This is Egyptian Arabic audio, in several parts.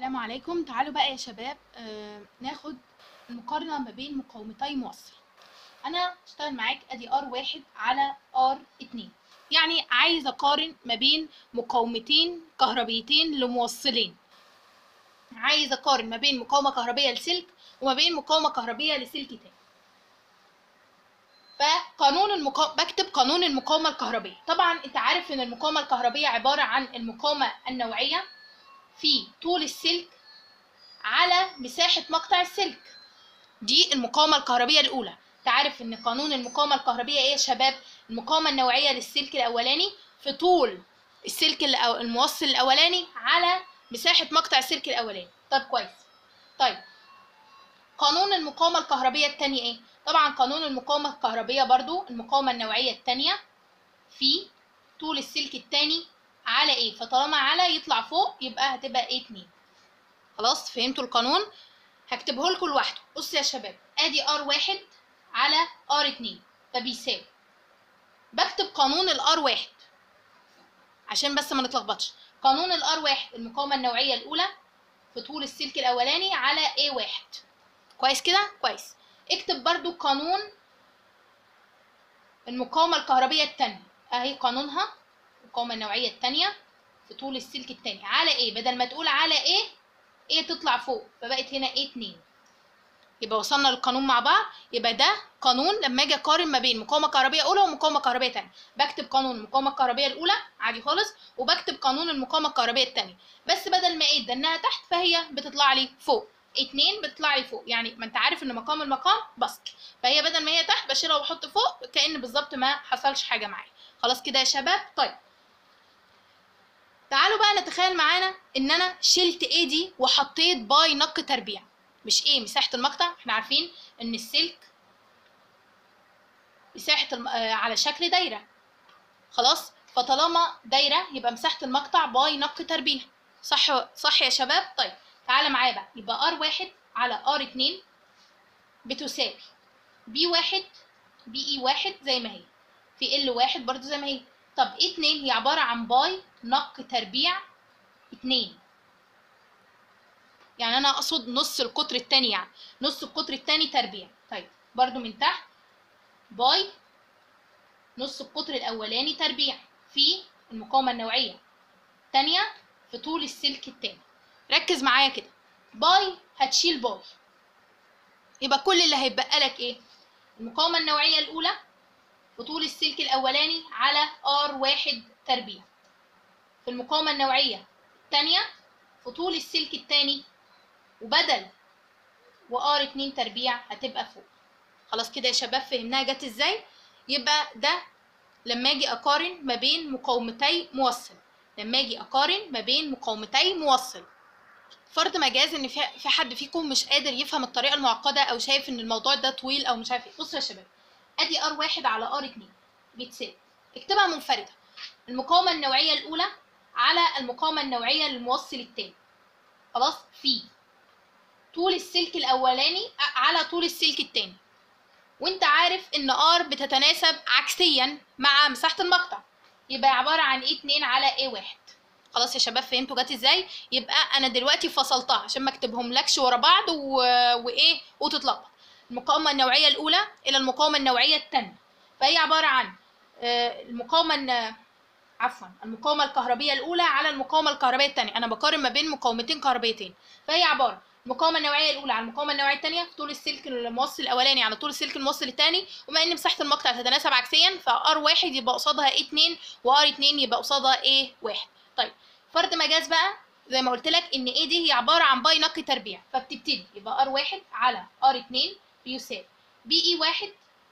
السلام عليكم تعالوا بقى يا شباب آه ناخد المقارنة ما بين مقاومتي موصل انا اشتغل معاك ادي ار واحد على ار اتنين يعني عايز اقارن ما بين مقاومتين كهربيتين لموصلين عايز اقارن ما بين مقاومة كهربية لسلك وما بين مقاومة كهربية لسلك تاني فقانون المقاومة بكتب قانون المقاومة الكهربية طبعا انت عارف ان المقاومة الكهربية عبارة عن المقاومة النوعية في طول السلك على مساحة مقطع السلك دي المقاومة الكهربية الأولى تعرف إن قانون المقاومة الكهربية إيه يا شباب المقاومة النوعية للسلك الأولاني في طول السلك الأو- الموصل الأولاني على مساحة مقطع السلك الأولاني طب كويس طيب قانون المقاومة الكهربية التانية إيه طبعا قانون المقاومة الكهربية برضو المقاومة النوعية التانية في طول السلك التاني على ايه فطالما على يطلع فوق يبقى هتبقى ايه اتنين خلاص فهمتوا القانون هكتبه لكم لوحده بصوا يا شباب ادي ار واحد على ار اتنين فبيساوي بكتب قانون الار واحد عشان بس ما نتلخبطش قانون الار واحد المقاومة النوعية الأولى في طول السلك الأولاني على ايه واحد كويس كده كويس اكتب برضو قانون المقاومة الكهربية التانية اهي قانونها المقاومة النوعية التانية في طول السلك التاني على ايه بدل ما تقول على ايه ايه تطلع فوق فبقت هنا ايه اتنين يبقى وصلنا للقانون مع بعض يبقى ده قانون لما اجي اقارن ما بين مقاومه كهربيه اولى ومقاومه كهربيه تانية بكتب قانون المقاومه الكهربيه الاولى عادي خالص وبكتب قانون المقاومه الكهربيه التانية بس بدل ما ايه انها تحت فهي بتطلع لي فوق اتنين بتطلع لي فوق يعني ما انت عارف ان مقام المقام بسط فهي بدل ما هي تحت بشيلها واحط فوق كأن بالظبط ما حصلش حاجه معايا خلاص كده يا شباب طيب تعالوا بقى نتخيل معانا ان انا شلت ايه دي وحطيت باي نق تربيع مش ايه مساحه المقطع احنا عارفين ان السلك مساحه الم... آه على شكل دايره خلاص فطالما دايره يبقى مساحه المقطع باي نق تربيع صح صح يا شباب طيب تعالى معايا بقى يبقى ار واحد على ار اتنين بتساوي بي واحد بي اي واحد زي ما هي في ال واحد برضو زي ما هي طب ايه اتنين هي عبارة عن باي نق تربيع اتنين يعني انا اقصد نص القطر التاني يعني نص القطر التاني تربيع طيب برضو من تحت باي نص القطر الاولاني تربيع في المقاومة النوعية التانية في طول السلك التاني ركز معايا كده باي هتشيل باي يبقى كل اللي هيتبقى لك ايه المقاومة النوعية الأولى في طول السلك الأولاني على ار واحد تربيع في المقاومة النوعية التانية في طول السلك التاني وبدل وار اتنين تربيع هتبقى فوق خلاص كده يا شباب فهمناها جت ازاي يبقى ده لما اجي اقارن ما بين مقاومتي موصل لما اجي اقارن ما بين مقاومتي موصل فرض مجاز ان في في حد فيكم مش قادر يفهم الطريقه المعقده او شايف ان الموضوع ده طويل او مش عارف ايه بصوا يا شباب ادي ار واحد على ار اتنين بتساوي اكتبها منفرده المقاومه النوعيه الاولى على المقاومه النوعيه للموصل التاني خلاص في طول السلك الاولاني على طول السلك التاني وانت عارف ان ار بتتناسب عكسيا مع مساحه المقطع يبقى عباره عن ايه اتنين على ايه واحد خلاص يا شباب فهمتوا جت ازاي يبقى انا دلوقتي فصلتها عشان ما اكتبهم لكش ورا بعض و... وايه وتتلخبط المقاومه النوعيه الاولى الى المقاومه النوعيه الثانيه فهي عباره عن آه، المقاومه الن- عفوا المقاومه الكهربيه الاولى على المقاومه الكهربيه الثانيه انا بقارن ما بين مقاومتين كهربيتين فهي عباره المقاومه النوعيه الاولى على المقاومه النوعيه الثانيه في طول السلك الموصل الاولاني على طول السلك الموصل الثاني وبما ان مساحه المقطع تتناسب عكسيا فار واحد يبقى قصادها ايه 2 وار 2 يبقى قصادها ايه واحد طيب فرض مجاز بقى زي ما قلت لك ان ايه دي هي عباره عن باي نق تربيع فبتبتدي يبقى ار واحد على ار 2 بيساوي بي اي واحد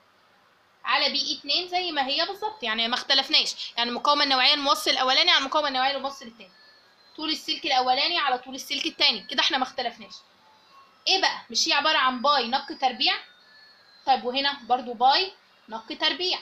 على بي اي 2 زي ما هي بالظبط يعني ما اختلفناش يعني المقاومه النوعيه الموصل الاولاني على المقاومه النوعيه للموصل الثاني طول السلك الاولاني على طول السلك الثاني كده احنا ما اختلفناش ايه بقى مش هي عباره عن باي نق تربيع طيب وهنا برضو باي نق تربيع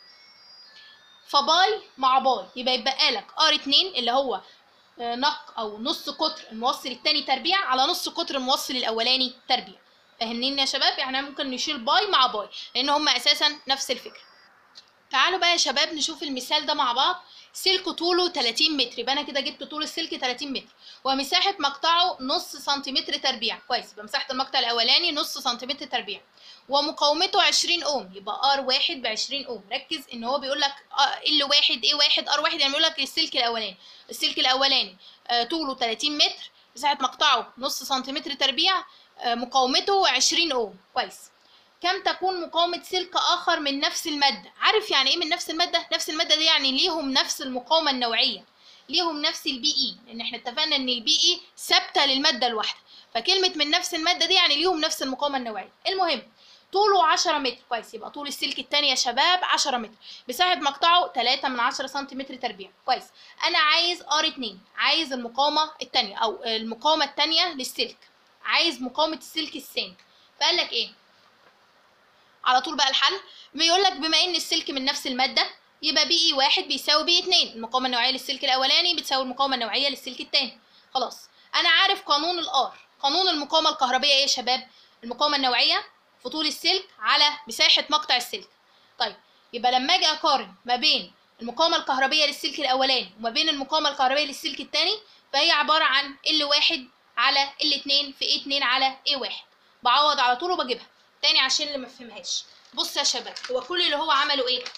فباي مع باي يبقى يبقى لك ار 2 اللي هو آه، نق او نص قطر الموصل الثاني تربيع على نص قطر الموصل الاولاني تربيع فاهمين يا شباب يعني ممكن نشيل باي مع باي لان هما اساسا نفس الفكره تعالوا بقى يا شباب نشوف المثال ده مع بعض سلك طوله 30 متر يبقى انا كده جبت طول السلك 30 متر ومساحه مقطعه نص سنتيمتر تربيع كويس يبقى مساحه المقطع الاولاني نص سنتيمتر تربيع ومقاومته 20 اوم يبقى ار واحد ب 20 اوم ركز ان هو بيقول لك ال واحد ايه واحد ار واحد يعني بيقول لك السلك الاولاني السلك الاولاني آه، طوله 30 متر مساحه مقطعه نص سنتيمتر تربيع آه، مقاومته 20 اوم كويس كم تكون مقاومة سلك آخر من نفس المادة عارف يعني إيه من نفس المادة؟ نفس المادة دي يعني ليهم نفس المقاومة النوعية ليهم نفس البي إي لأن إحنا اتفقنا إن البي إي ثابتة للمادة الواحدة فكلمة من نفس المادة دي يعني ليهم نفس المقاومة النوعية المهم طوله 10 متر كويس يبقى طول السلك التاني يا شباب 10 متر مساحة مقطعه 3 من 10 سنتيمتر تربيع كويس أنا عايز ار 2 عايز المقاومة التانية أو المقاومة التانية للسلك عايز مقاومة السلك الثاني فقال لك إيه على طول بقى الحل بيقول لك بما ان السلك من نفس الماده يبقى بي اي واحد بيساوي بي اتنين المقاومه النوعيه للسلك الاولاني بتساوي المقاومه النوعيه للسلك التاني خلاص انا عارف قانون الار قانون المقاومه الكهربيه ايه يا شباب المقاومه النوعيه في طول السلك على مساحه مقطع السلك طيب يبقى لما اجي اقارن ما بين المقاومه الكهربيه للسلك الاولاني وما بين المقاومه الكهربيه للسلك التاني فهي عباره عن ال واحد على ال اتنين في ايه اتنين على ايه واحد بعوض على طول وبجيبها تاني عشان اللي ما فهمهاش بص يا شباب هو كل اللي هو عمله ايه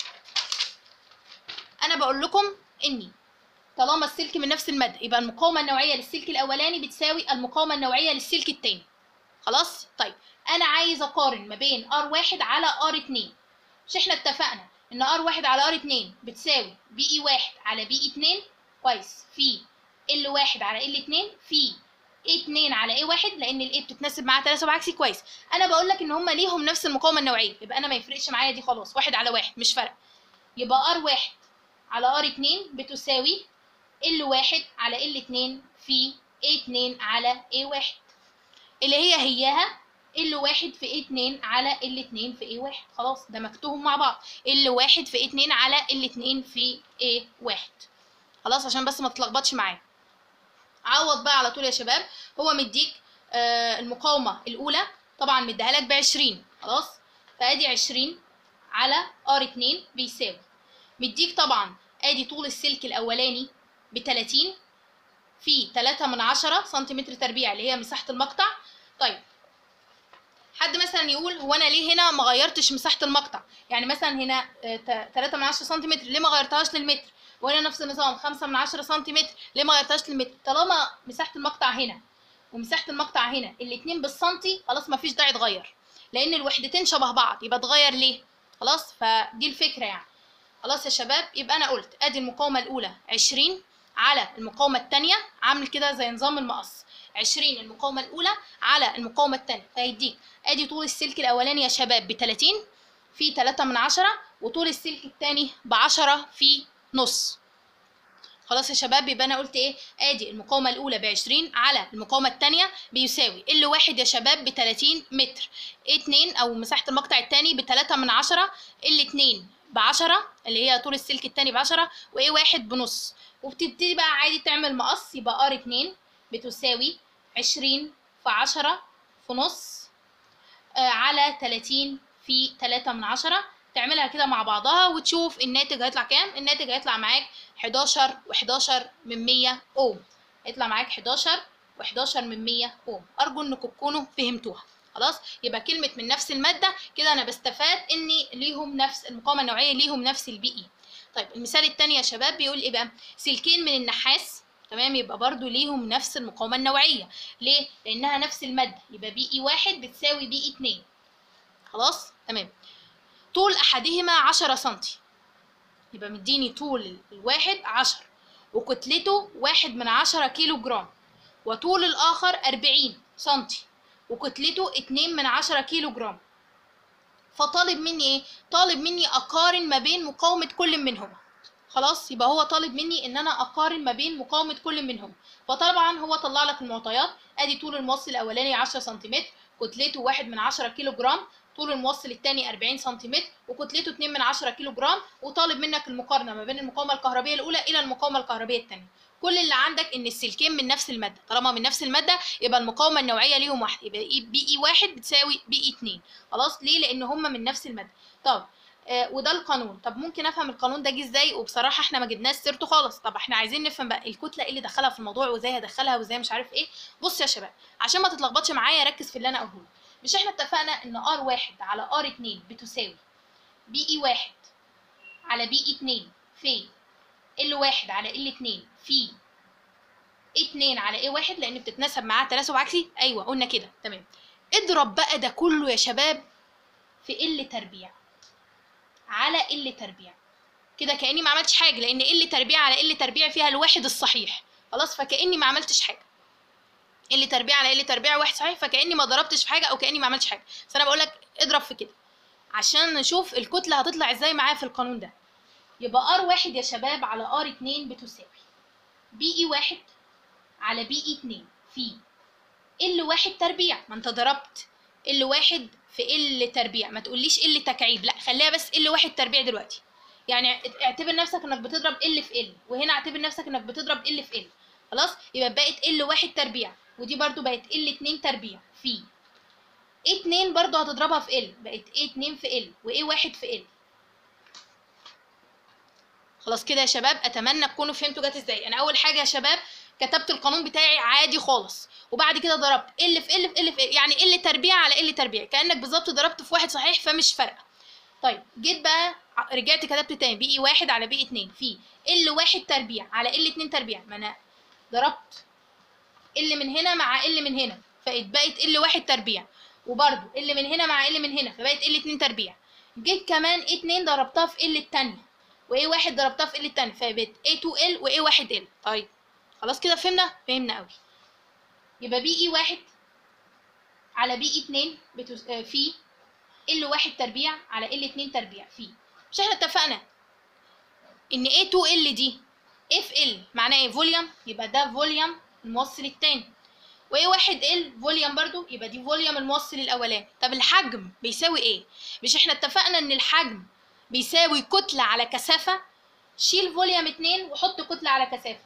انا بقول لكم اني طالما السلك من نفس الماده يبقى المقاومه النوعيه للسلك الاولاني بتساوي المقاومه النوعيه للسلك التاني خلاص طيب انا عايز اقارن ما بين ار واحد على ار اتنين مش احنا اتفقنا ان ار واحد على ار اتنين بتساوي بي اي واحد على بي اي اتنين كويس في ال واحد على ال اتنين في ايه 2 على ايه 1 لان الايه بتتناسب معاها تناسب عكسي كويس انا بقول لك ان هم ليهم نفس المقاومه النوعيه يبقى انا ما يفرقش معايا دي خلاص واحد على واحد مش فارقه يبقى ار 1 على ار 2 بتساوي ال 1 على ال 2 في ايه 2 على ايه 1 اللي هي هياها ال 1 في ايه 2 على ال 2 في ايه 1 خلاص ده مكتوب مع بعض ال 1 في ايه 2 على ال 2 في ايه 1 خلاص عشان بس ما تتلخبطش معايا عوض بقى على طول يا شباب هو مديك آه المقاومة الأولى طبعا مديها لك ب 20 خلاص فأدي 20 على ار 2 بيساوي مديك طبعا أدي طول السلك الأولاني ب 30 في 3 من 10 سنتيمتر تربيع اللي هي مساحة المقطع طيب حد مثلا يقول هو انا ليه هنا ما غيرتش مساحه المقطع يعني مثلا هنا 3 من 10 سنتيمتر ليه ما غيرتهاش للمتر وهنا نفس النظام 5 من 10 سنتيمتر ليه ما غيرتهاش للمتر طالما مساحه المقطع هنا ومساحه المقطع هنا الاثنين بالسنتي خلاص ما فيش داعي تغير لان الوحدتين شبه بعض يبقى تغير ليه خلاص فدي الفكره يعني خلاص يا شباب يبقى انا قلت ادي المقاومه الاولى 20 على المقاومه الثانيه عامل كده زي نظام المقص 20 المقاومه الاولى على المقاومه الثانيه فهيديك ادي طول السلك الاولاني يا شباب ب 30 في 3 من 10 وطول السلك الثاني ب 10 في نص خلاص يا شباب يبقى انا قلت ايه ادي المقاومه الاولى ب 20 على المقاومه الثانيه بيساوي ال واحد يا شباب ب 30 متر 2 او مساحه المقطع الثاني ب 3 من 10 ال 2 ب 10 اللي هي طول السلك الثاني ب 10 وايه واحد بنص وبتبتدي بقى عادي تعمل مقص يبقى ار 2 بتساوي 20 في 10 في نص آه على 30 في 3 من 10 تعملها كده مع بعضها وتشوف الناتج هيطلع كام الناتج هيطلع معاك 11 و11 من 100 اوم هيطلع معاك 11 و11 من 100 اوم ارجو انكم تكونوا فهمتوها خلاص يبقى كلمه من نفس الماده كده انا بستفاد ان ليهم نفس المقاومه النوعيه ليهم نفس البي اي طيب المثال الثاني يا شباب بيقول ايه بقى سلكين من النحاس تمام يبقى برضو ليهم نفس المقاومه النوعيه ليه لانها نفس الماده يبقى بي اي واحد بتساوي بي اي 2 خلاص تمام طول احدهما 10 سنتي يبقى مديني طول الواحد 10 وكتلته واحد من عشرة كيلو جرام وطول الآخر أربعين سنتي وكتلته اتنين من عشرة كيلو جرام فطالب مني ايه؟ طالب مني أقارن ما بين مقاومة كل منهما خلاص يبقى هو طالب مني ان انا اقارن ما بين مقاومه كل منهم فطبعا هو طلع لك المعطيات ادي طول الموصل الاولاني 10 سنتيمتر كتلته واحد من عشرة كيلو جرام طول الموصل الثاني 40 سنتيمتر وكتلته 2 من 10 كيلو جرام وطالب منك المقارنه ما بين المقاومه الكهربيه الاولى الى المقاومه الكهربيه الثانيه كل اللي عندك ان السلكين من نفس الماده طالما من نفس الماده يبقى المقاومه النوعيه ليهم واحد يبقى بي اي واحد بتساوي بي اي 2 خلاص ليه لان هما من نفس الماده طب آه وده القانون طب ممكن افهم القانون ده جه ازاي وبصراحه احنا ما جبناش سيرته خالص طب احنا عايزين نفهم بقى الكتله ايه اللي دخلها في الموضوع وازاي هدخلها وازاي مش عارف ايه بص يا شباب عشان ما تتلخبطش معايا ركز في اللي انا اقوله مش احنا اتفقنا ان ار واحد على ار اتنين بتساوي بي اي واحد على بي اي اتنين في ال واحد على ال اتنين في اتنين على ايه واحد لان بتتناسب معاه تناسب عكسي ايوه قلنا كده تمام اضرب بقى ده كله يا شباب في ال تربيع على ال تربيع كده كاني ما عملتش حاجه لان ال تربيع على ال تربيع فيها الواحد الصحيح خلاص فكاني ما عملتش حاجه ال تربيع على ال تربيع واحد صحيح فكاني ما ضربتش في حاجه او كاني ما عملتش حاجه بس انا بقول لك اضرب في كده عشان نشوف الكتله هتطلع ازاي معايا في القانون ده يبقى ار واحد يا شباب على ار اتنين بتساوي بي اي واحد على بي اي اتنين في ال واحد تربيع ما انت ضربت ال واحد في ال تربيع ما تقوليش ال تكعيب لا خليها بس ال واحد تربيع دلوقتي يعني اعتبر نفسك انك بتضرب ال في ال وهنا اعتبر نفسك انك بتضرب ال في ال خلاص يبقى بقت ال واحد تربيع ودي برضو بقت ال اتنين تربيع في اتنين برضو هتضربها في ال بقت ايه اتنين في ال وايه واحد في ال خلاص كده يا شباب اتمنى تكونوا فهمتوا جت ازاي انا اول حاجه يا شباب كتبت القانون بتاعي عادي خالص وبعد كده ضربت ال في ال في ال في ال يعني ال تربيع على ال تربيع كانك بالظبط ضربت في واحد صحيح فمش فارقه طيب جيت بقى رجعت كتبت تاني بي اي واحد على بي اتنين في ال واحد تربيع على ال اتنين تربيع ما انا ضربت ال من هنا مع ال من هنا فبقت ال واحد تربيع وبرده ال من هنا مع ال من هنا فبقت ال اتنين تربيع جيت كمان اتنين ضربتها في ال التانية وايه واحد ضربتها في ال التانية فبقت A2L وايه واحد L طيب خلاص كده فهمنا فهمنا قوي يبقى بي اي واحد على بي اي اتنين بتس... آه في ال واحد تربيع على ال اتنين تربيع في مش احنا اتفقنا ان A2L دي اف ال معناه ايه فوليوم يبقى ده فوليوم الموصل التاني وايه واحد ال فوليوم برضو يبقى دي فوليوم الموصل الاولاني طب الحجم بيساوي ايه مش احنا اتفقنا ان الحجم بيساوي كتلة على كثافة شيل فوليوم اتنين وحط كتلة على كثافة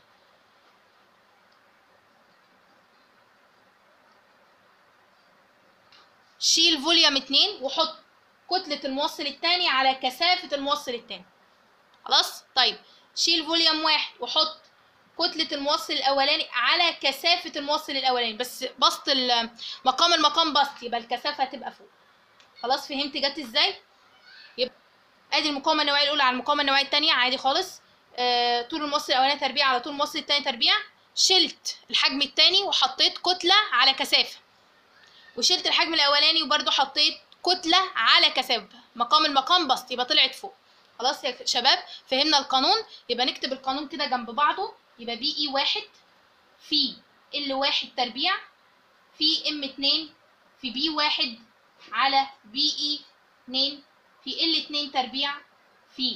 شيل فوليوم اتنين وحط كتلة الموصل التاني على كثافة الموصل التاني خلاص طيب شيل فوليوم واحد وحط كتلة الموصل الأولاني على كثافة الموصل الأولاني بس بسط مقام المقام بسط يبقى الكثافة هتبقى فوق خلاص فهمت جت ازاي؟ يبقى ادي المقاومة النوعية الأولى على المقاومة النوعية التانية عادي خالص آه طول الموصل الأولاني تربيع على طول الموصل التاني تربيع شلت الحجم التاني وحطيت كتلة على كثافة وشلت الحجم الأولاني وبرده حطيت كتلة على كثافة مقام المقام بسط يبقى طلعت فوق خلاص يا شباب فهمنا القانون يبقى نكتب القانون كده جنب بعضه يبقى بي اي واحد في ال واحد تربيع في ام اتنين في بي واحد على بي اي اتنين في ال اتنين تربيع في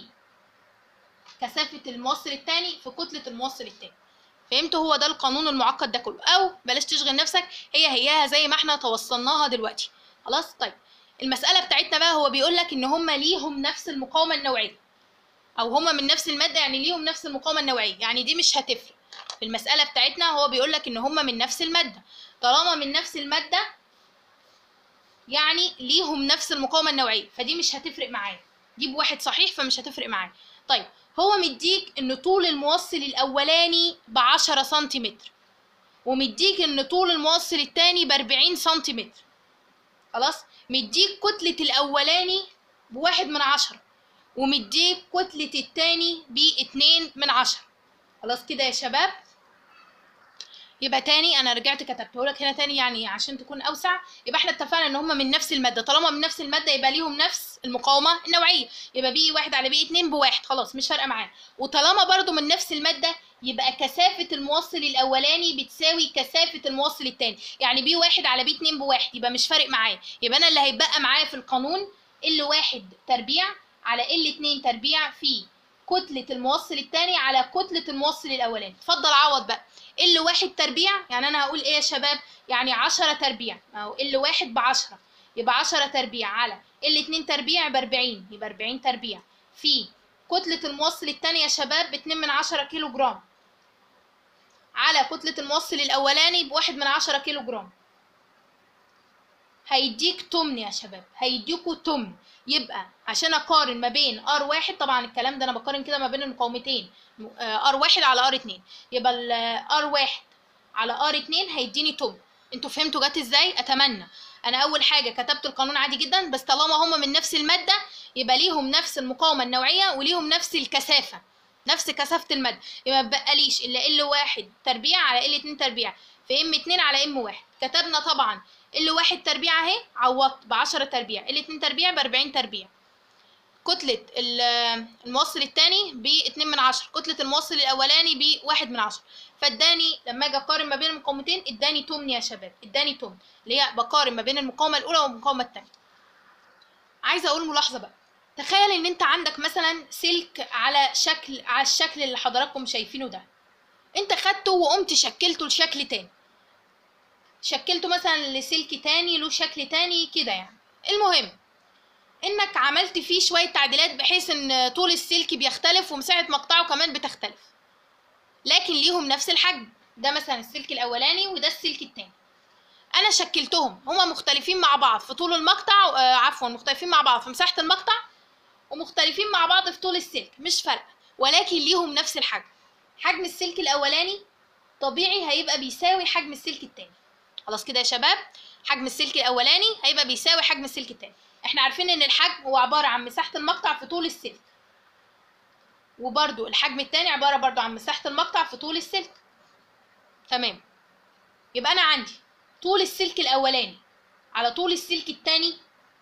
كثافة الموصل التاني في كتلة الموصل التاني فهمتوا هو ده القانون المعقد ده كله او بلاش تشغل نفسك هي هياها زي ما احنا توصلناها دلوقتي خلاص طيب المسألة بتاعتنا بقى هو بيقول لك ان هما ليهم نفس المقاومة النوعية او هما من نفس المادة يعني ليهم نفس المقاومة النوعية يعني دي مش هتفرق في المسألة بتاعتنا هو بيقول لك ان هما من نفس المادة طالما من نفس المادة يعني ليهم نفس المقاومة النوعية فدي مش هتفرق معايا جيب واحد صحيح فمش هتفرق معايا طيب هو مديك ان طول الموصل الاولاني بعشرة سنتيمتر ومديك ان طول الموصل التاني باربعين سنتيمتر خلاص مديك كتلة الاولاني بواحد من عشرة ومديك كتلة التاني باتنين من عشرة خلاص كده يا شباب يبقى تاني انا رجعت كتبته لك هنا تاني يعني عشان تكون اوسع يبقى احنا اتفقنا ان هما من نفس الماده طالما من نفس الماده يبقى ليهم نفس المقاومه النوعيه يبقى بي واحد على بي اتنين بواحد خلاص مش فارقه معانا وطالما برضو من نفس الماده يبقى كثافه الموصل الاولاني بتساوي كثافه الموصل التاني يعني بي واحد على بي اتنين بواحد يبقى مش فارق معايا يبقى انا اللي هيبقى معايا في القانون ال واحد تربيع على ال اتنين تربيع في كتلة الموصل التاني على كتلة الموصل الأولاني اتفضل عوض بقى ال واحد تربيع يعني أنا هقول إيه يا شباب يعني عشرة تربيع أهو ال واحد بعشرة يبقى عشرة تربيع على ال اتنين تربيع بأربعين يبقى أربعين تربيع في كتلة الموصل التاني يا شباب باتنين من عشرة كيلو جرام على كتلة الموصل الأولاني بواحد من عشرة كيلو جرام هيديك تمن يا شباب هيديكوا تمن يبقى عشان اقارن ما بين ار واحد طبعا الكلام ده انا بقارن كده ما بين المقاومتين ار واحد على ار اتنين يبقى الار واحد على ار اتنين هيديني تمن انتوا فهمتوا جت ازاي اتمنى انا اول حاجه كتبت القانون عادي جدا بس طالما هما من نفس الماده يبقى ليهم نفس المقاومه النوعيه وليهم نفس الكثافه نفس كثافه الماده يبقى ما بقاليش الا ال واحد تربيع على ال اتنين تربيع في ام اتنين على ام واحد كتبنا طبعا ال واحد تربيع اهي عوضت ب 10 تربيع ال اتنين تربيع ب 40 تربيع كتلة ال- الموصل الثاني ب 2 من 10 كتلة الموصل الأولاني ب 1 من 10 فاداني لما اجي اقارن ما بين المقاومتين اداني تمن يا شباب اداني تمن اللي هي بقارن ما بين المقاومة الأولى والمقاومة الثانية عايزة أقول ملاحظة بقى تخيل إن أنت عندك مثلا سلك على شكل على الشكل اللي حضراتكم شايفينه ده أنت خدته وقمت شكلته لشكل تاني شكلته مثلا لسلك تاني له شكل تاني كده يعني المهم انك عملت فيه شويه تعديلات بحيث ان طول السلك بيختلف ومساحه مقطعه كمان بتختلف لكن ليهم نفس الحجم ده مثلا السلك الاولاني وده السلك التاني انا شكلتهم هما مختلفين مع بعض في طول المقطع آه عفوا مختلفين مع بعض في مساحه المقطع ومختلفين مع بعض في طول السلك مش فارقه ولكن ليهم نفس الحجم حجم السلك الاولاني طبيعي هيبقى بيساوي حجم السلك التاني خلاص كده يا شباب حجم السلك الاولاني هيبقى بيساوي حجم السلك التاني احنا عارفين ان الحجم هو عباره عن مساحه المقطع في طول السلك وبرده الحجم التاني عباره برضو عن مساحه المقطع في طول السلك تمام يبقى انا عندي طول السلك الاولاني على طول السلك التاني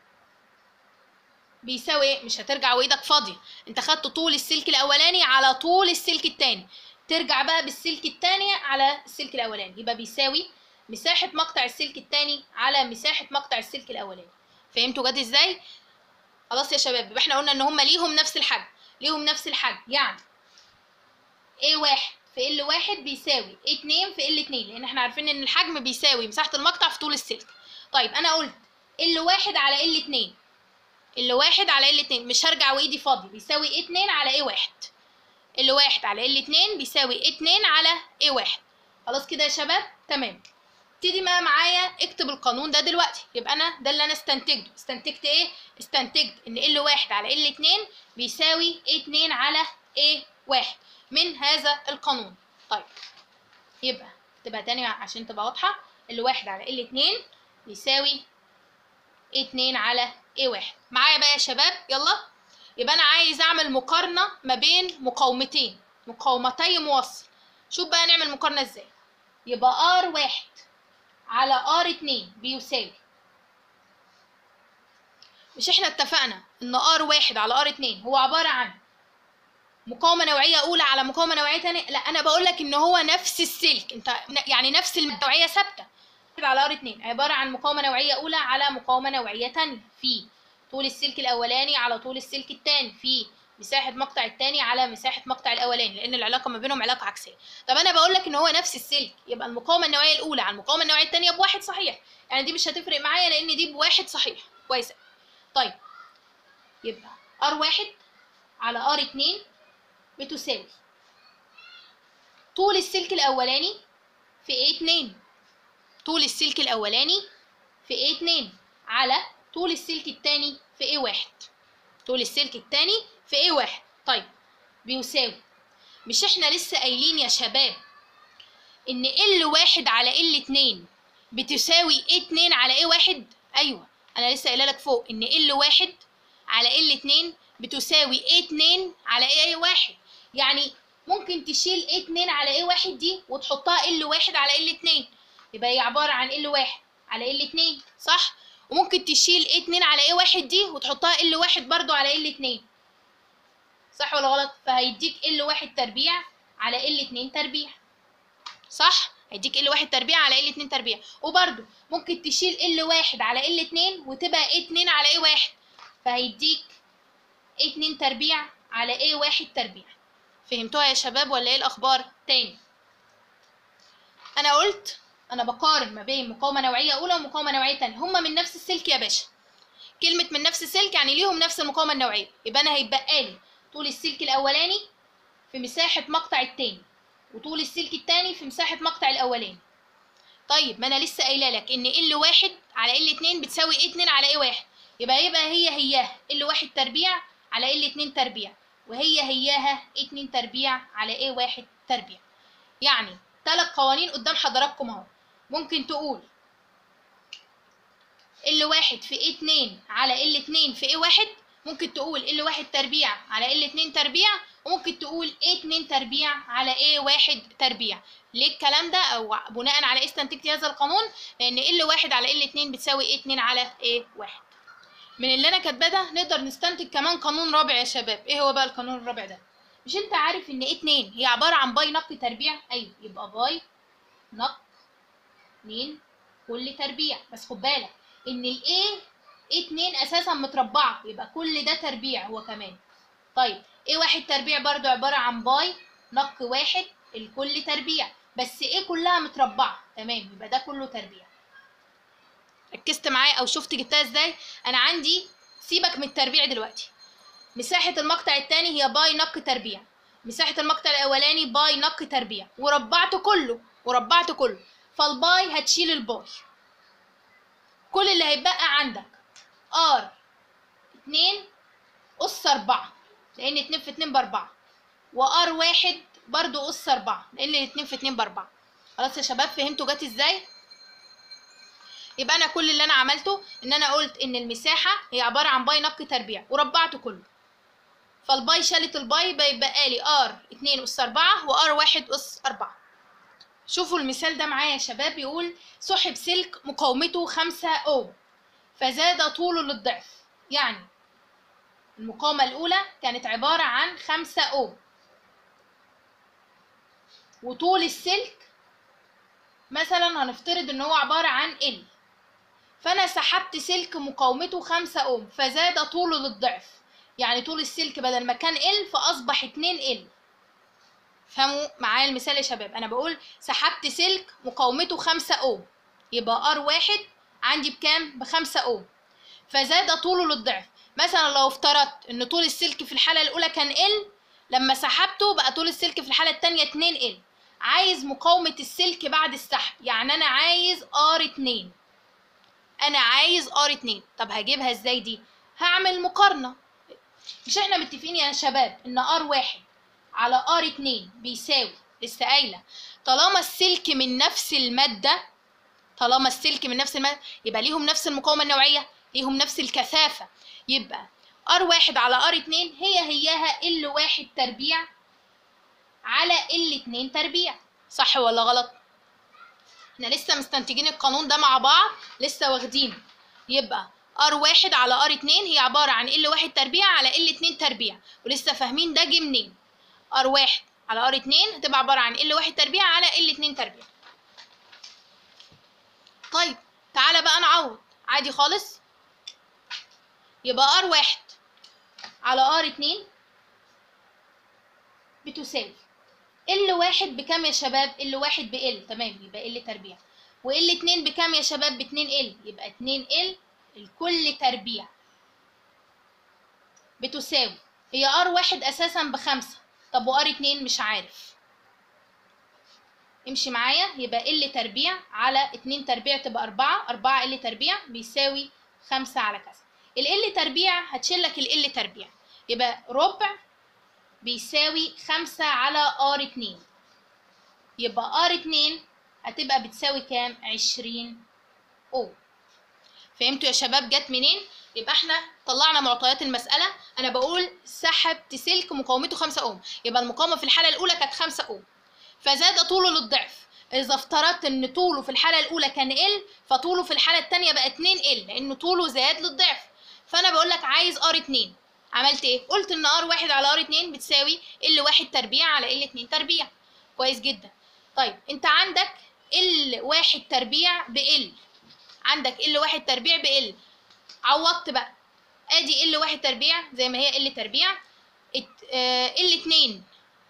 بيساوي ايه مش هترجع وايدك فاضيه انت خدت طول السلك الاولاني على طول السلك التاني ترجع بقى بالسلك التاني على السلك الاولاني يبقى بيساوي مساحه مقطع السلك التاني على مساحه مقطع السلك الاولاني فهمتوا جد ازاي خلاص يا شباب يبقى احنا قلنا ان هما ليهم نفس الحجم ليهم نفس الحجم يعني A واحد في ال واحد بيساوي A اتنين في ال اتنين لان احنا عارفين ان الحجم بيساوي مساحة المقطع في طول السلك طيب انا قلت ال واحد على ال اتنين ال واحد على ال اتنين مش هرجع وايدي فاضي بيساوي A اتنين على A واحد ال واحد على ال اتنين بيساوي A اتنين على A واحد خلاص كده يا شباب تمام ابتدي بقى معايا اكتب القانون ده دلوقتي يبقى انا ده اللي انا استنتجته استنتجت ايه استنتجت ان ال واحد على ال اتنين بيساوي A اتنين على A واحد من هذا القانون طيب يبقى تبقى تاني عشان تبقى واضحة ال واحد على ال اتنين بيساوي A اتنين على A واحد معايا بقى يا شباب يلا يبقى انا عايز اعمل مقارنة ما بين مقاومتين مقاومتي موصل شوف بقى نعمل مقارنة ازاي يبقى R واحد على ار اتنين بيساوي مش احنا اتفقنا ان ار واحد على ار اتنين هو عبارة عن مقاومة نوعية أولى على مقاومة نوعية تانية لا أنا بقول لك إن هو نفس السلك أنت يعني نفس النوعية ثابتة على ار اتنين عبارة عن مقاومة نوعية أولى على مقاومة نوعية تانية في طول السلك الأولاني على طول السلك التاني في مساحة مقطع التاني على مساحة مقطع الأولاني لأن العلاقة ما بينهم علاقة عكسية طب أنا بقول لك إن هو نفس السلك يبقى المقاومة النوعية الأولى على المقاومة النوعية التانية بواحد صحيح يعني دي مش هتفرق معايا لأن دي بواحد صحيح كويس طيب يبقى ار واحد على ار اتنين بتساوي طول السلك الأولاني في A اتنين طول السلك الأولاني في A اتنين على طول السلك التاني في A واحد طول السلك التاني في A واحد طيب بيساوي مش احنا لسه قايلين يا شباب ان ال واحد على ال اتنين بتساوي A اتنين على A واحد ايوه انا لسه قايله لك فوق ان ال واحد على ال اتنين بتساوي A اتنين على A واحد يعني ممكن تشيل A اتنين على A واحد دي وتحطها ال واحد على ال اتنين يبقى هي عبارة عن ال واحد على ال اتنين صح وممكن تشيل A اتنين على A واحد دي وتحطها ال واحد برضو على ال اتنين صح ولا غلط فهيديك ال واحد تربيع على ال اتنين تربيع صح هيديك ال واحد تربيع على ال اتنين تربيع وبرضو ممكن تشيل ال واحد على ال اتنين وتبقى A اتنين على A واحد فهيديك A اتنين تربيع على A واحد تربيع فهمتوها يا شباب ولا ايه الاخبار تاني انا قلت انا بقارن ما بين مقاومه نوعيه اولى ومقاومه نوعيه تانية هما من نفس السلك يا باشا كلمه من نفس السلك يعني ليهم نفس المقاومه النوعيه يبقى انا هيتبقى لي طول السلك الاولاني في مساحه مقطع التاني وطول السلك التاني في مساحه مقطع الاولاني طيب ما انا لسه قايله لك ان ال واحد على ال اتنين بتساوي ايه اتنين على ايه واحد يبقى يبقى هي هياها ال واحد تربيع على ال اتنين تربيع وهي هياها اتنين تربيع على ايه واحد تربيع يعني ثلاث قوانين قدام حضراتكم اهو ممكن تقول ال واحد في ايه اتنين على ال اتنين في ايه واحد ممكن تقول ال واحد تربيع على ال اتنين تربيع وممكن تقول ايه اتنين تربيع على ايه واحد تربيع ليه الكلام ده او بناء على ايه استنتجت هذا القانون لان ال واحد على ال اتنين بتساوي ايه اتنين على ايه واحد من اللي انا كاتباه ده نقدر نستنتج كمان قانون رابع يا شباب ايه هو بقى القانون الرابع ده مش انت عارف ان ايه اتنين هي عبارة عن باي نق تربيع ايوه يبقى باي نق اتنين كل تربيع بس خد بالك ان الايه ايه اتنين اساسا متربعة يبقى كل ده تربيع هو كمان طيب ايه واحد تربيع برضو عبارة عن باي نق واحد الكل تربيع بس ايه كلها متربعة تمام يبقى ده كله تربيع ركزت معايا او شفت جبتها ازاي انا عندي سيبك من التربيع دلوقتي مساحة المقطع التاني هي باي نق تربيع مساحة المقطع الاولاني باي نق تربيع وربعت كله وربعت كله فالباي هتشيل الباي كل اللي هيبقى عندك ار اتنين اس اربعة لان اتنين في اتنين باربعة وار واحد برضو اس اربعة لان الاتنين في اتنين باربعة خلاص يا شباب فهمتوا جت ازاي يبقى انا كل اللي انا عملته ان انا قلت ان المساحة هي عبارة عن باي نق تربيع وربعته كله فالباي شالت الباي بيبقى لي ار اتنين اس اربعة وار واحد اس اربعة شوفوا المثال ده معايا يا شباب يقول سحب سلك مقاومته خمسة اوم فزاد طوله للضعف يعني المقاومة الأولى كانت عبارة عن خمسة أوم وطول السلك مثلا هنفترض ان هو عبارة عن ال فأنا سحبت سلك مقاومته خمسة أوم فزاد طوله للضعف يعني طول السلك بدل ما كان ال فأصبح اتنين ال فهموا معايا المثال يا شباب أنا بقول سحبت سلك مقاومته خمسة أوم يبقى ار واحد عندي بكام بخمسة أوم فزاد طوله للضعف مثلا لو افترضت ان طول السلك في الحالة الأولى كان ال لما سحبته بقى طول السلك في الحالة التانية 2 ال عايز مقاومة السلك بعد السحب يعني أنا عايز ار 2 أنا عايز ار 2 طب هجيبها ازاي دي؟ هعمل مقارنة مش احنا متفقين يا شباب ان ار واحد على ار 2 بيساوي لسه قايلة طالما السلك من نفس المادة طالما السلك من نفس المادة يبقى ليهم نفس المقاومة النوعية ليهم نفس الكثافة يبقى ار واحد على ار اتنين هي هياها ال واحد تربيع على ال اتنين تربيع صح ولا غلط؟ احنا لسه مستنتجين القانون ده مع بعض لسه واخدينه يبقى ار واحد على ار اتنين هي عبارة عن ال واحد تربيع على ال اتنين تربيع ولسه فاهمين ده جه منين ار واحد على ار اتنين هتبقى عبارة عن ال واحد تربيع على ال اتنين تربيع طيب تعالى بقى نعوض عادي خالص يبقى ار واحد على ار اتنين بتساوي ال واحد بكام يا شباب ال واحد بال تمام يبقى ال تربيع وال اتنين بكام يا شباب باتنين ال يبقى اتنين ال الكل تربيع بتساوي هي ار واحد اساسا بخمسة طب وار اتنين مش عارف امشي معايا يبقى ال تربيع على اتنين تربيع تبقى اربعة اربعة ال تربيع بيساوي خمسة على كذا ال ال تربيع هتشيلك ال ال تربيع يبقى ربع بيساوي خمسة على ار اتنين يبقى ار اتنين هتبقى بتساوي كام عشرين او فهمتوا يا شباب جت منين يبقى احنا طلعنا معطيات المسألة انا بقول سحبت سلك مقاومته خمسة اوم يبقى المقاومة في الحالة الاولى كانت خمسة اوم فزاد طوله للضعف اذا افترضت ان طوله في الحالة الاولى كان ال فطوله في الحالة التانية بقى 2 ال لان طوله زاد للضعف فانا بقول لك عايز ار 2 عملت ايه قلت ان ار واحد على ار 2 بتساوي ال واحد تربيع على ال 2 تربيع كويس جدا طيب انت عندك ال واحد تربيع بال عندك ال واحد تربيع بال عوضت بقى ادي ال واحد تربيع زي ما هي ال تربيع ال 2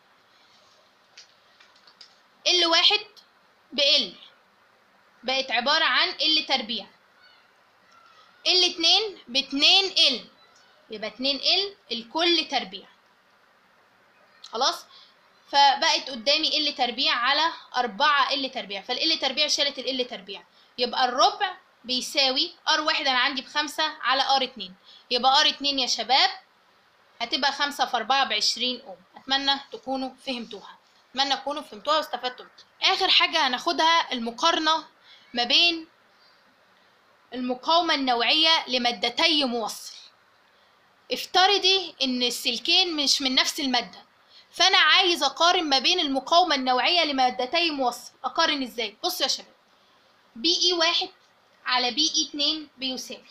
ال واحد بال بقت عبارة عن ال تربيع ال اتنين باتنين ال يبقى اتنين ال الكل تربيع خلاص فبقت قدامي ال تربيع على 4 ال تربيع فال تربيع شالت ال تربيع يبقى الربع بيساوي ار واحد انا عندي بخمسة على ار اتنين يبقى ار اتنين يا شباب هتبقى خمسة في أربعة بعشرين أوم أتمنى تكونوا فهمتوها أتمنى تكونوا فهمتوها واستفدتوا آخر حاجة هناخدها المقارنة ما بين المقاومة النوعية لمادتي موصل افترضي ان السلكين مش من نفس المادة فانا عايز اقارن ما بين المقاومة النوعية لمادتي موصل اقارن ازاي بص يا شباب بي اي واحد على بي اي اتنين بيساوي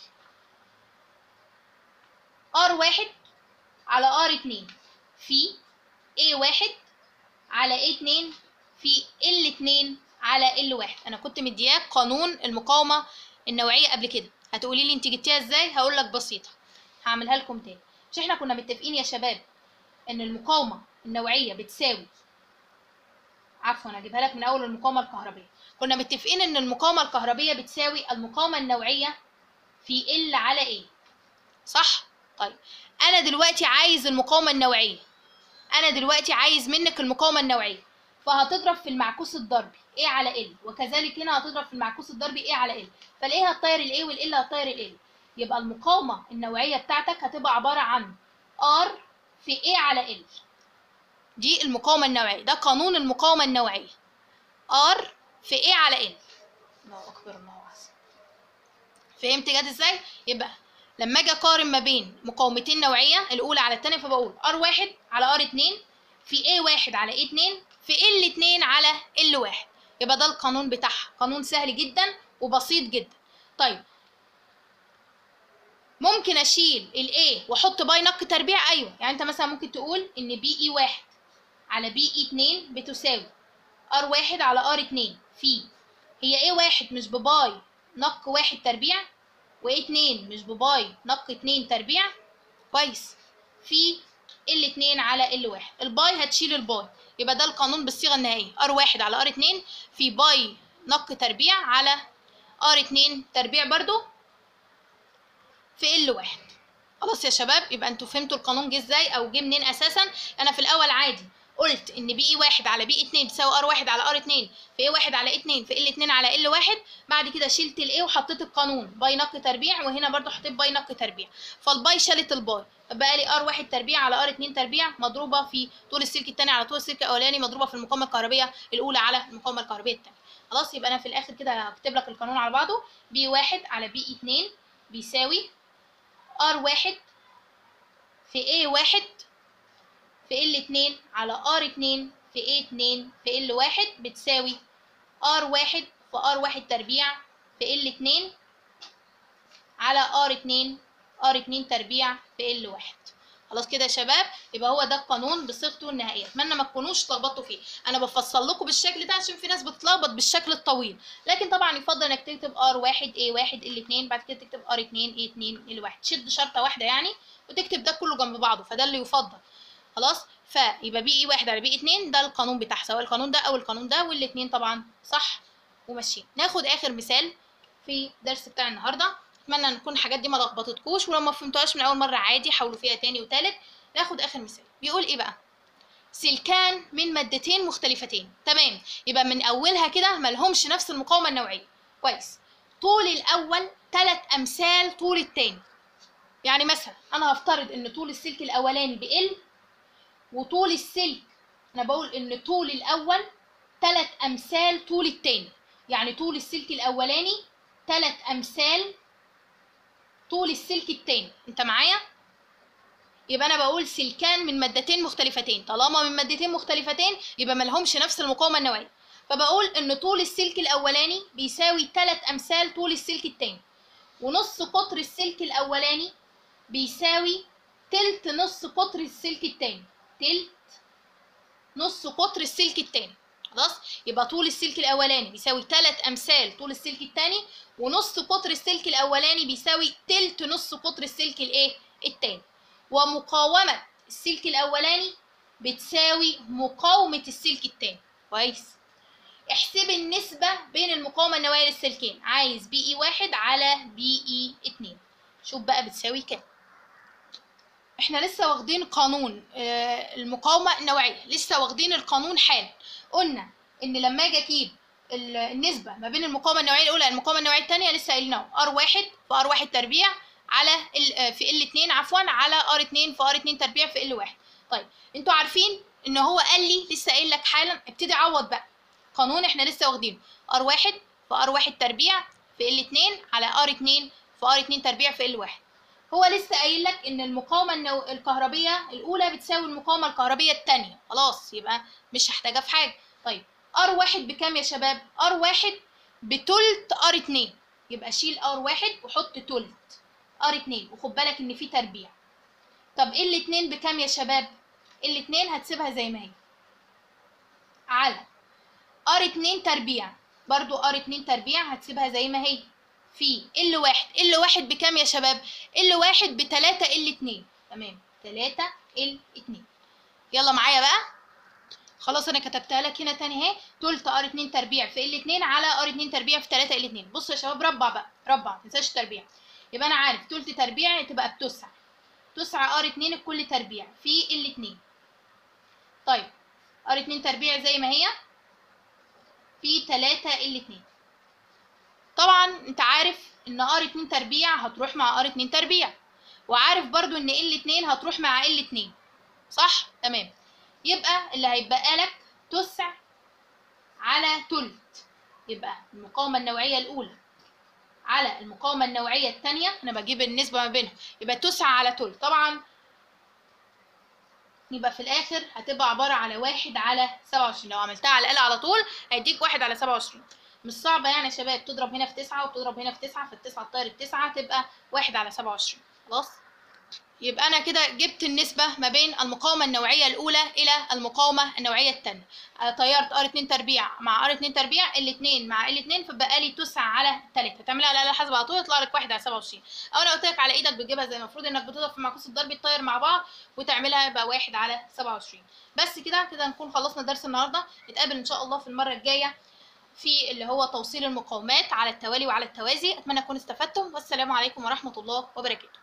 ار واحد على ار اتنين في اي واحد على اي اتنين في ال اتنين على ال واحد انا كنت مدياك قانون المقاومة النوعية قبل كده هتقولي لي انت جبتيها ازاي هقول لك بسيطة هعملها لكم تاني مش احنا كنا متفقين يا شباب ان المقاومة النوعية بتساوي عفوا هجيبها لك من اول المقاومة الكهربية كنا متفقين ان المقاومة الكهربية بتساوي المقاومة النوعية في ال على ايه صح طيب انا دلوقتي عايز المقاومة النوعية انا دلوقتي عايز منك المقاومة النوعية فهتضرب في المعكوس الضربي A على ال وكذلك هنا هتضرب في المعكوس الضربي A على ال فالايه هتطير الايه والال هتطير ال يبقى المقاومة النوعية بتاعتك هتبقى عبارة عن R في A على L دي المقاومة النوعية ده قانون المقاومة النوعية R في A على L الله أكبر الله أعظم فهمت جد ازاي؟ يبقى لما اجي اقارن ما بين مقاومتين نوعية الأولى على التانية فبقول R واحد على R اتنين في A واحد على A اتنين في L اتنين على L واحد يبقى ده القانون بتاعها قانون سهل جدا وبسيط جدا طيب ممكن اشيل الاي واحط باي نق تربيع ايوه يعني انت مثلا ممكن تقول ان بي اي واحد على بي اي اتنين بتساوي ار واحد على ار اتنين في هي ايه واحد مش بباي نق واحد تربيع وايه اتنين مش بباي نق اتنين تربيع كويس في ال اتنين على ال واحد الباي هتشيل الباي يبقى ده القانون بالصيغه النهائيه ار واحد على ار اتنين في باي نق تربيع على ار اتنين تربيع برضو في ال واحد خلاص يا شباب يبقى انتوا فهمتوا القانون جه ازاي او جه منين اساسا انا في الاول عادي قلت ان بي اي واحد على بي اتنين بتساوي ار واحد على ار اتنين في اي واحد على اتنين في ال اتنين على ال واحد بعد كده شلت الاي وحطيت القانون باي نق تربيع وهنا برضو حطيت باي نق تربيع فالباي شالت الباي فبقى لي ار واحد تربيع على ار اتنين تربيع مضروبه في طول السلك التاني على طول السلك الاولاني مضروبه في المقاومه الكهربيه الاولى على المقاومه الكهربيه التانيه خلاص يبقى انا في الاخر كده هكتب لك القانون على بعضه بي واحد على بي اتنين بيساوي ار واحد في A واحد في L اتنين على R اتنين في A اتنين في L واحد بتساوي R واحد في R واحد تربيع في L اتنين على R اتنين R اتنين تربيع في L واحد خلاص كده يا شباب يبقى هو ده القانون بصيغته النهائيه اتمنى ما تكونوش اتلخبطوا فيه انا بفصل لكم بالشكل ده عشان في ناس بتتلخبط بالشكل الطويل لكن طبعا يفضل انك تكتب ار واحد اي واحد ال اتنين بعد كده تكتب ار اتنين اي اتنين ال واحد تشد شرطه واحده يعني وتكتب ده كله جنب بعضه فده اللي يفضل خلاص فيبقى بي اي واحد على بي اتنين ده القانون بتاعها سواء القانون ده او القانون ده والاتنين طبعا صح وماشيين ناخد اخر مثال في الدرس بتاع النهارده اتمنى ان تكون الحاجات دي ما لخبطتكوش ولو ما فهمتوهاش من اول مره عادي حاولوا فيها تاني وتالت ناخد اخر مثال بيقول ايه بقى سلكان من مادتين مختلفتين تمام يبقى من اولها كده ملهمش نفس المقاومه النوعيه كويس طول الاول ثلاث امثال طول التاني يعني مثلا انا هفترض ان طول السلك الاولاني بال وطول السلك انا بقول ان طول الاول ثلاث امثال طول التاني يعني طول السلك الاولاني ثلاث امثال طول السلك التاني انت معايا يبقى انا بقول سلكان من مادتين مختلفتين طالما من مادتين مختلفتين يبقى ملهمش نفس المقاومه النوعيه فبقول ان طول السلك الاولاني بيساوي 3 امثال طول السلك التاني ونص قطر السلك الاولاني بيساوي تلت نص قطر السلك التاني تلت نص قطر السلك التاني خلاص يبقى طول السلك الاولاني بيساوي 3 امثال طول السلك التاني ونص قطر السلك الاولاني بيساوي تلت نص قطر السلك الايه التاني ومقاومة السلك الأولاني بتساوي مقاومة السلك التاني كويس احسب النسبة بين المقاومة النوعية للسلكين عايز بي اي واحد على بي اي اتنين شوف بقى بتساوي كام احنا لسه واخدين قانون آه، المقاومة النوعية لسه واخدين القانون حال قلنا ان لما اجي اجيب ال- النسبة ما بين المقاومة النوعية الأولى والمقاومة النوعية التانية لسه قايلينه ار واحد في ار واحد تربيع على ال آه، في ال اتنين عفوا على ار اتنين في ار اتنين تربيع في ال واحد طيب انتوا عارفين ان هو قال لي لسه قايل لك حالا ابتدي عوض بقى قانون احنا لسه واخدينه ار واحد في ار واحد تربيع في ال اتنين على ار اتنين في ار اتنين تربيع في ال واحد هو لسه قايل لك ان المقاومه النو... الكهربيه الاولى بتساوي المقاومه الكهربيه الثانيه خلاص يبقى مش هحتاجها في حاجه طيب ار واحد بكام يا شباب ار واحد بتلت ار اتنين يبقى شيل ار واحد وحط تلت ار اتنين وخد بالك ان في تربيع طب ال اتنين بكام يا شباب ال اتنين هتسيبها زي ما هي على ار اتنين تربيع برضو ار اتنين تربيع هتسيبها زي ما هي في ال واحد ال واحد بكام يا شباب ال واحد بتلاتة ال اتنين تمام تلاتة ال اتنين يلا معايا بقى خلاص انا كتبتها لك هنا تاني اهي تلت ار اتنين تربيع في ال اتنين على ار اتنين تربيع في تلاتة ال اتنين بص يا شباب ربع بقى ربع متنساش التربيع يبقى انا عارف تلت تربيع تبقى بتسعة تسعة ار اتنين الكل تربيع في ال اتنين طيب ار اتنين تربيع زي ما هي في تلاتة ال اتنين طبعا انت عارف ان ار اتنين تربيع هتروح مع ار اتنين تربيع وعارف برضو ان ال اتنين هتروح مع ال اتنين صح تمام يبقى اللي هيتبقى لك تسع على تلت يبقى المقاومة النوعية الأولى على المقاومة النوعية التانية أنا بجيب النسبة ما بينهم يبقى تسعة على تلت طبعا يبقى في الآخر هتبقى عبارة على واحد على سبعة وعشرين لو عملتها على الآلة على طول هيديك واحد على سبعة وعشرين مش صعبة يعني يا شباب تضرب هنا في تسعة وتضرب هنا في تسعة فالتسعة تطير التسعة تبقى واحد على سبعة وعشرين خلاص يبقى أنا كده جبت النسبة ما بين المقاومة النوعية الأولى إلى المقاومة النوعية التانية آه، طيرت ار 2 تربيع مع ار 2 تربيع الاثنين مع الاثنين فبقى لي 9 على 3 هتعملها على الآلة حاسبة على طول يطلع لك 1 على 27 أو أنا قلت لك على إيدك بتجيبها زي المفروض إنك بتضرب في معكوس الضرب تطير مع بعض وتعملها يبقى 1 على 27 بس كده كده نكون خلصنا درس النهارده نتقابل إن شاء الله في المرة الجاية في اللي هو توصيل المقاومات على التوالي وعلى التوازي أتمنى أكون استفدتم والسلام عليكم ورحمة الله وبركاته